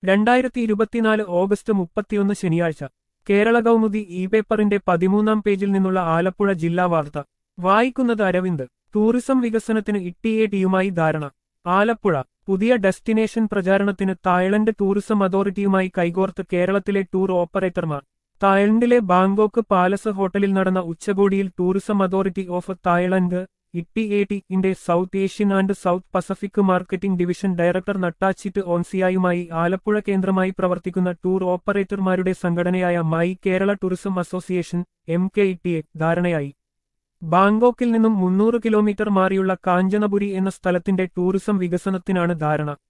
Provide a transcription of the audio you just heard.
രണ്ടായിരത്തി ഇരുപത്തിനാല് ഓഗസ്റ്റ് മുപ്പത്തിയൊന്ന് ശനിയാഴ്ച കേരള കൗമുദി ഇ പേപ്പറിന്റെ പതിമൂന്നാം പേജിൽ നിന്നുള്ള ആലപ്പുഴ ജില്ലാ വാർത്ത വായിക്കുന്നത് അരവിന്ദ് ടൂറിസം വികസനത്തിന് ഇട്ടിഎ ടിയുമായി ധാരണ ആലപ്പുഴ പുതിയ ഡെസ്റ്റിനേഷൻ പ്രചാരണത്തിന് തായ്ലൻഡ് ടൂറിസം അതോറിറ്റിയുമായി കൈകോർത്ത് കേരളത്തിലെ ടൂർ ഓപ്പറേറ്റർമാർ തായ്ലൻഡിലെ ബാങ്കോക്ക് പാലസ് ഹോട്ടലിൽ നടന്ന ഉച്ചകോടിയിൽ ടൂറിസം അതോറിറ്റി ഓഫ് തായ്ലൻഡ് ഇട്ടിഎടി ഇന്റെ south Asian and south Pacific marketing division director Nattachit ഓൺസിയായുമായി ആലപ്പുഴ കേന്ദ്രമായി പ്രവർത്തിക്കുന്ന ടൂർ ഓപ്പറേറ്റർമാരുടെ സംഘടനയായ my Kerala tourism association M K ഇട്ടിഎ ധാരണയായി ബാങ്കോക്കിൽ നിന്നും മുന്നൂറ് കിലോമീറ്റർ മാറിയുള്ള കാഞ്ചനപുരി എന്ന സ്ഥലത്തിന്റെ ടൂറിസം വികസനത്തിനാണ് ധാരണ